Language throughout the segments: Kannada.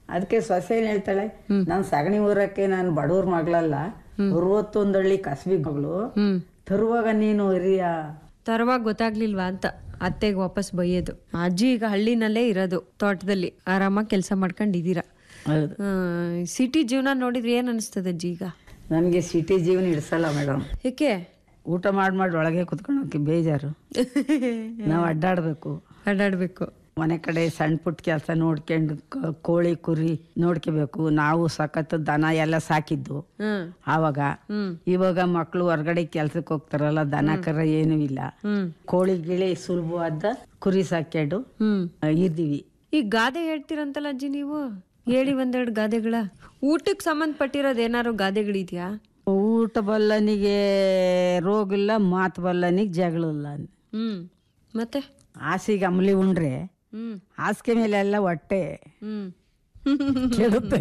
ಅದಕ್ಕೆ ಸೊಸೆ ಏನ್ ಹೇಳ್ತಾಳೆ ನಾನು ಸಗಣಿ ಊರಕ್ಕೆ ನಾನು ಬಡವ್ರ ಮಗಳಲ್ಲ ಅರವತ್ತೊಂದಳ್ಳಿ ಕಸ್ಬಿ ಮಗಳು ಹ್ಮ್ ತರುವಾಗ ನೀನು ಹಿರಿಯ ತರುವಾಗ ಗೊತ್ತಾಗ್ಲಿಲ್ವಾ ಅಂತ ಅತ್ತೆಗೆ ವಾಪಸ್ ಬೈಯೋದು ಅಜ್ಜಿ ಈಗ ಹಳ್ಳಿನಲ್ಲೇ ಇರೋದು ತೋಟದಲ್ಲಿ ಆರಾಮಾಗಿ ಕೆಲಸ ಮಾಡ್ಕೊಂಡಿದ್ದೀರಾ ಹೌದು ಸಿಟಿ ಜೀವನ ನೋಡಿದ್ರೆ ಏನ್ ಅನಿಸ್ತದೆ ಅಜ್ಜಿ ಈಗ ನನಗೆ ಸಿಟಿ ಜೀವನ ಇಡ್ಸಲ್ಲ ಮೇಡಮ್ ಏಕೆ ಊಟ ಮಾಡಿ ಮಾಡಿ ಒಳಗೆ ಕುತ್ಕೊಳಕ್ಕೆ ಬೇಜಾರು ನಾವು ಅಡ್ಡಾಡ್ಬೇಕು ಅಡ್ಡಾಡ್ಬೇಕು ಮನೆ ಕಡೆ ಸಣ್ಣ ಪುಟ್ಟ ಕೆಲಸ ನೋಡ್ಕೊಂಡು ಕ- ಕೋಳಿ ಕುರಿ ನೋಡ್ಕೋಬೇಕು ನಾವು ಸಖತ್ ದನ ಎಲ್ಲ ಸಾಕಿದ್ದು ಹ್ಮ್ ಆವಾಗ ಹ್ಮ್ ಇವಾಗ ಮಕ್ಕಳು ಹೊರಗಡೆ ಕೆಲ್ಸಕ್ಕೆ ಹೋಗ್ತಾರಲ್ಲ ದನ ಕರ ಏನೂ ಇಲ್ಲ ಹ್ಮ್ ಕೋಳಿ ಗಿಳಿ ಸುಲಭವಾದ ಕುರಿ ಸಾಕ್ಕೊಂಡು ಹ್ಮ್ ಆ, ಇದ್ದೀವಿ ಈ ಗಾದೆ ಹೇಳ್ತೀರಂತಲ್ಲ ಅಜ್ಜಿ ನೀವು ಹೇಳಿ ಒಂದೆರಡು ಗಾದೆಗಳ ಊಟಕ್ಕೆ ಸಂಬಂಧಪಟ್ಟಿರೋದು ಏನಾರು ಗಾದೆಗಳಿದ್ಯಾ ಊಟ ಬಲ್ಲನಿಗೆ ರೋಗ ಇಲ್ಲ ಮಾತು ಬಲ್ಲನಿಗೆ ಜಗಳ ಇಲ್ಲ ಹ್ಮ್ ಮತ್ತೆ ಹಾಸಿಗೆ ಅಮಲಿ ಉಂಡ್ರೆ ಹ್ಮ್ ಹಾಸಿಗೆ ಮೇಲೆ ಎಲ್ಲ ಹೊಟ್ಟೆ ಹ್ಮ್ ಕೆಡುತ್ತೆ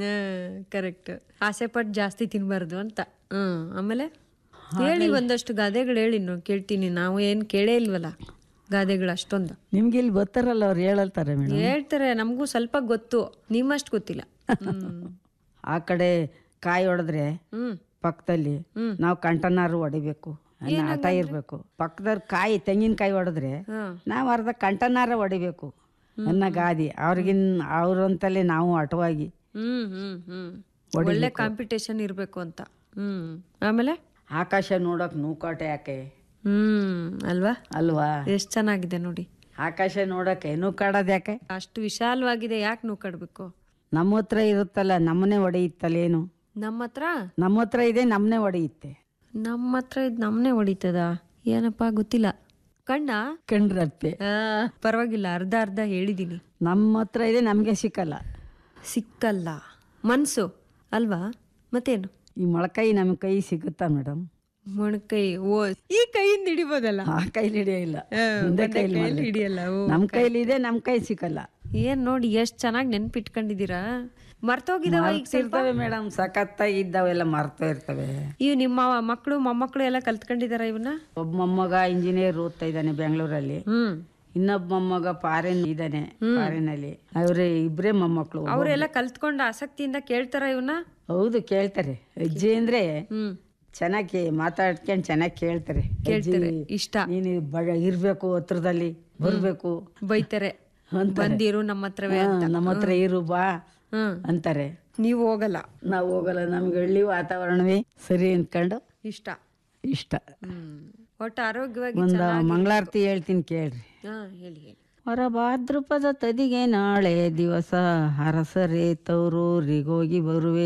ಕರೆಕ್ಟ್ ಆಸೆ ಪಟ್ಟು ಜಾಸ್ತಿ ತಿನ್ಬಾರ್ದು ಅಂತ ಹ್ಮ್ ಆಮೇಲೆ ಹೇಳಿ ಒಂದಷ್ಟು ಗಾದೆಗಳು ಹೇಳಿ ನಾವು ಕೇಳ್ತೀನಿ ನಾವು ಏನ್ ಕೇಳೇ ಇಲ್ವಲ್ಲ ಗಾದೆಗಳು ಅಷ್ಟೊಂದು ನಿಮ್ಗೆ ಇಲ್ಲಿ ಗೊತ್ತಾರಲ್ಲ ಅವ್ರು ಹೇಳಲ್ತಾರೆ ಮೇಡಮ್ ಹೇಳ್ತಾರೆ ನಮಗೂ ಸ್ವಲ್ಪ ಗೊತ್ತು ನಿಮ್ಮಷ್ಟು ಗೊತ್ತಿಲ್ಲ ಹ್ಮ್ ಆ ಕಡೆ ಕಾಯಿ ಹೊಡೆದ್ರೆ ಹ್ಮ್ ಪಕ್ಕದಲ್ಲಿ ಹ್ಮ್. ನಾವು ಕಂಟನಾರು ಹೊಡಿಬೇಕು ಅನ್ನೋ ಆಟ ಇರ್ಬೇಕು ಪಕ್ಕದವ್ರ ಕಾಯಿ ತೆಂಗಿನಕಾಯಿ ಹೊಡೆದ್ರೆ ಹ್ಮ್ ನಾವು ಅರ್ಧ ಕಂಟನಾರ ಹೊಡಿಬೇಕು ಅನ್ನೋ ಗಾದಿ ಅವ್ರಿಗಿನ್ ಅವ್ರಂತಲೇ ನಾವು ಆಟವಾಗಿ ಹ್ಮ್ ಹ್ಮ್ ಹ್ಮ್ ಒಳ್ಳೆ ಕಾಂಪಿಟೇಷನ್ ಇರ್ಬೇಕು ಅಂತ ಹ್ಮ್ ಆಮೇಲೆ ಆಕಾಶ ನೋಡಕ್ ನೂಕಾಟ ಯಾಕೆ ಹ್ಮ್ ಅಲ್ವಾ ಅಲ್ವಾ ಎಷ್ಟ್ ಚೆನ್ನಾಗಿದೆ ನೋಡಿ ಆಕಾಶ ನೋಡಕ್ಕೆ ನೂಕಾಡೋದು ಯಾಕೆ ಅಷ್ಟು ವಿಶಾಲವಾಗಿದೆ ಯಾಕೆ ನೂಕಾಡ್ಬೇಕು ನಮ್ಮ ಹತ್ರ ಇರುತ್ತಲ್ಲ ನಮ್ಮನೆ ಹೊಡೆಯುತ್ತಲ್ಲೇನು ನಮ್ಮ ಹತ್ರ ನಮ್ಮ ಹತ್ರ ಇದೆ ನಮ್ಮನೆ ಹೊಡೆಯುತ್ತೆ ನಮ್ಮ ಹತ್ರ ಇದು ನಮ್ಮನೆ ಹೊಡಿತದ ಏನಪ್ಪಾ ಗೊತ್ತಿಲ್ಲ ಕಣ್ಣ ಕಂಡ್ರತ್ತೆ ಆ, ಪರವಾಗಿಲ್ಲ ಅರ್ಧ ಅರ್ಧ ಹೇಳಿದೀನಿ ನಮ್ಮ ಹತ್ರ ಇದೆ ನಮಗೆ ಸಿಕ್ಕಲ್ಲ ಸಿಕ್ಕಲ್ಲ ಮನ್ಸು ಅಲ್ವಾ ಮತ್ತೇನು ಈ ಮೊಳಕಾಯಿ ನಮ್ಮ ಕೈ ಸಿಗುತ್ತಾ ಮೇಡಮ್ ಮೊಣಕೈ ಓ ಈ ಕೈಯಿಂದ ಹಿಡಿಬೋದಲ್ಲ ಆ ಕೈಲಿ ಹಿಡಿಯಿಲ್ಲ ಆ, ಮುಂದೆ ಒಂದೇ ಕೈಲಿ ಕೈಯಲ್ಲಿ ಮಾಡ್ಬೇಕು. ಹಿಡಿಯಲ್ಲ ಓ ನಮ್ಮ ಕೈಲಿ ಇದೆ ನಮ್ಮ ಕೈ ಸಿಕ್ಕಲ್ಲ ಏನ್ ನೋಡಿ ಎಷ್ಟ್ ಚೆನ್ನಾಗಿ ನೆನ್ಪಿಟ್ಕೊಂಡಿದೀರಾ ಮರ್ತೋಗಿದಾವ ಈಗ ಸ್ವಲ್ಪ ಇರ್ತವೆ ಮೇಡಮ್ ಸಖತ್ತಾಗಿ ಇದ್ದಾವೆಲ್ಲ ಮರ್ತಾ ಇರ್ತವೆ ಇವ್ ನಿಮ್ಮ ಮಕ್ಕಳು ಮೊಮ್ಮಕ್ಕಳು ಎಲ್ಲ ಕಲ್ತ್ಕೊಂಡಿದಾರ ಇವನ್ನ ಒಬ್ಬ ಮೊಮ್ಮಗ ಇಂಜಿನಿಯರ್ ಓದ್ತಾ ಇದ್ದಾನೆ ಬೆಂಗಳೂರಲ್ಲಿ ಹ್ಮ್ ಇನ್ನೊಬ್ಬ ಮೊಮ್ಮಗ ಫಾರಿನ್ ಇದ್ದಾನೆ ಫಾರಿನ್ ಅಲ್ಲಿ ಅವ್ರೆ ಇಬ್ರೇ ಮೊಮ್ಮಕ್ಕಳು ಅವರೆಲ್ಲ ಕಲ್ತ್ಕೊಂಡ ಆಸಕ್ತಿಯಿಂದ ಕೇಳ್ತಾರ ಇವನ್ನ ಹೌದು ಕೇಳ್ತಾರೆ ಅಜ್ಜಿ ಅಂದ್ರೆ ಹ್ಮ್ ಚೆನ್ನಾಗಿ ಮಾತಾಡ್ಕೊಂಡು ಚೆನ್ನಾಗಿ ಕೇಳ್ತಾರೆ ಕೇಳ್ತಾರೆ ಅಜ್ಜಿ, ಇಷ್ಟ ನೀನು ಬಡ ಇರ್ಬೇಕು ಹತ್ರದಲ್ಲಿ ಬರ್ಬೇಕು ಬೈತಾರೆ ಅಂತಾರೆ. ಬಂದಿರು ನಮ್ಮ ಹತ್ರವೇ ಹಾ, ನಮ್ಮ ಹತ್ರ ಇರು ಬಾ ಹ್ಮ್ ಅಂತಾರೆ ನೀವು ಹೋಗಲ್ಲ ನಾವು ಹೋಗಲ್ಲ ನಮ್ಗೆ ಹಳ್ಳಿ ವಾತಾವರಣವೇ ಸರಿ ಅಂದ್ಕೊಂಡು ಇಷ್ಟ ಇಷ್ಟ ಹ್ಮ್ ಒಟ್ಟು ಆರೋಗ್ಯವಾಗಿ ಒಂದು ಮಂಗಳಾರತಿ ಹೇಳ್ತೀನಿ ಕೇಳ್ರಿ ಹಾ ಹೇಳಿ ಹೇಳಿ ಹೊರ ಭಾದ್ರಪದ ತದಿಗೆ ನಾಳೆ ದಿವಸ ಹರಸರೆ ತೌರೂರಿಗೋಗಿ ಬರುವೆ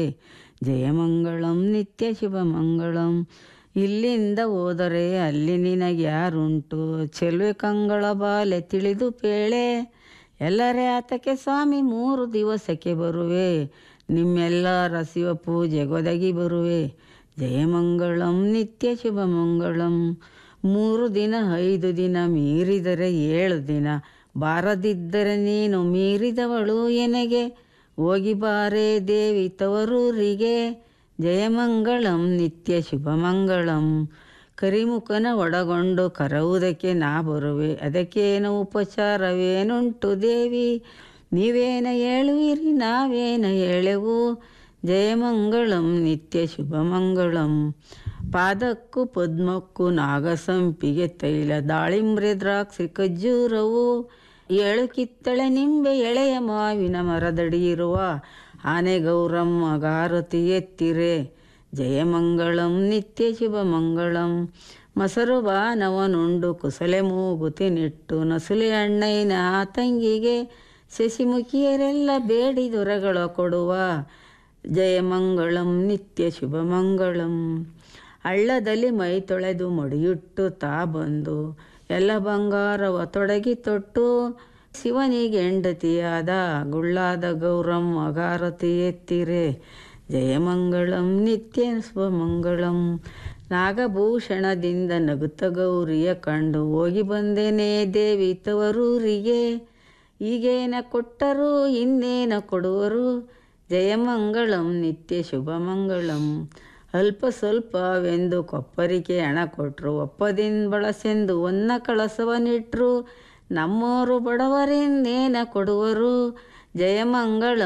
ಜಯಮಂಗಳಂ ನಿತ್ಯ ಶುಭ ಮಂಗಳಂ ಇಲ್ಲಿಂದ ಹೋದರೆ ಅಲ್ಲಿ ನಿನಗೆ ಯಾರುಂಟು ಚೆಲುವೆ ಕಂಗಳ ಬಾಲೆ ತಿಳಿದು ಪೇಳೆ ಎಲ್ಲರೇ ಆತಕ್ಕೆ ಸ್ವಾಮಿ ಮೂರು ದಿವಸಕ್ಕೆ ಬರುವೆ ನಿಮ್ಮೆಲ್ಲರ ಶಿವ ಪೂಜೆ ಗೊದಗಿ ಬರುವೆ ಜಯಮಂಗಳಂ ನಿತ್ಯ ಶುಭ ಮಂಗಳಂ ಮೂರು ದಿನ ಐದು ದಿನ ಮೀರಿದರೆ ಏಳು ದಿನ ಬಾರದಿದ್ದರೆ ನೀನು ಮೀರಿದವಳು ಎನಗೆ ಹೋಗಿ ಬಾರೆ ದೇವಿ ತವರೂರಿಗೆ ಜಯಮಂಗಳಂ ನಿತ್ಯ ಶುಭ ಮಂಗಳಂ ಕರಿಮುಖನ ಒಳಗೊಂಡು ಕರವುದಕ್ಕೆ ನಾ ಬರುವೆ ಅದಕ್ಕೇನು ಉಪಚಾರವೇನುಂಟು ದೇವಿ ನೀವೇನ ಹೇಳುವಿರಿ ನಾವೇನ ಹೇಳೆವು ಜಯಮಂಗಳಂ ನಿತ್ಯ ಶುಭ ಮಂಗಳಂ ಪಾದಕ್ಕೂ ಪದ್ಮಕ್ಕೂ ನಾಗಸಂಪಿಗೆ ತೈಲ ದಾಳಿಂಬ್ರೆ ದ್ರಾಕ್ಷಿ ಖಜ್ಜೂರವು ಏಳು ಕಿತ್ತಳೆ ನಿಂಬೆ ಎಳೆಯ ಮಾವಿನ ಮರದಡಿ ಇರುವ ಆನೆ ಗೌರಮ್ಮ ಗಾರತಿ ಎತ್ತಿರೆ ಜಯಮಂಗಳಂ ನಿತ್ಯ ಶುಭ ಮಂಗಳಂ ಮೊಸರು ಬಾನವನುಂಡು ಕುಸಲೆ ಮೂಗುತಿ ನಿಟ್ಟು ನಸುಲೆ ಅಣ್ಣಯ್ಯನ ತಂಗಿಗೆ ಶಶಿಮುಖಿಯರೆಲ್ಲ ಬೇಡಿ ದೊರೆಗಳ ಕೊಡುವ ಜಯಮಂಗಳಂ ನಿತ್ಯ ಶುಭ ಮಂಗಳಂ ಹಳ್ಳದಲ್ಲಿ ಮೈ ತೊಳೆದು ಮಡಿಯುಟ್ಟು ತಾ ಬಂದು ಎಲ್ಲ ಬಂಗಾರವ ತೊಡಗಿ ತೊಟ್ಟು ಶಿವನಿಗೆ ಹೆಂಡತಿಯಾದ ಗುಳ್ಳಾದ ಗೌರಮ್ಮ ಅಗಾರತಿ ಎತ್ತಿರೆ ಜಯಮಂಗಳಂ ನಿತ್ಯ ಶುಭಮಂಗಳಂ ನಾಗಭೂಷಣದಿಂದ ನಗುತ್ತ ಗೌರಿಯ ಕಂಡು ಹೋಗಿ ಬಂದೇನೆ ದೇವಿ ತವರೂರಿಗೆ ಈಗೇನ ಕೊಟ್ಟರು ಇನ್ನೇನ ಕೊಡುವರು ಜಯಮಂಗಳಂ ನಿತ್ಯ ಶುಭಮಂಗಳಂ ಅಲ್ಪ ಸ್ವಲ್ಪವೆಂದು ಕೊಪ್ಪರಿಗೆ ಹಣ ಕೊಟ್ಟರು ಒಪ್ಪದಿಂದ ಬಳಸೆಂದು ಒನ್ನ ಕಳಸವನಿಟ್ರು ನಮ್ಮೋರು ಬಡವರಿಂದೇನ ಕೊಡುವರು ಜಯಮಂಗಳ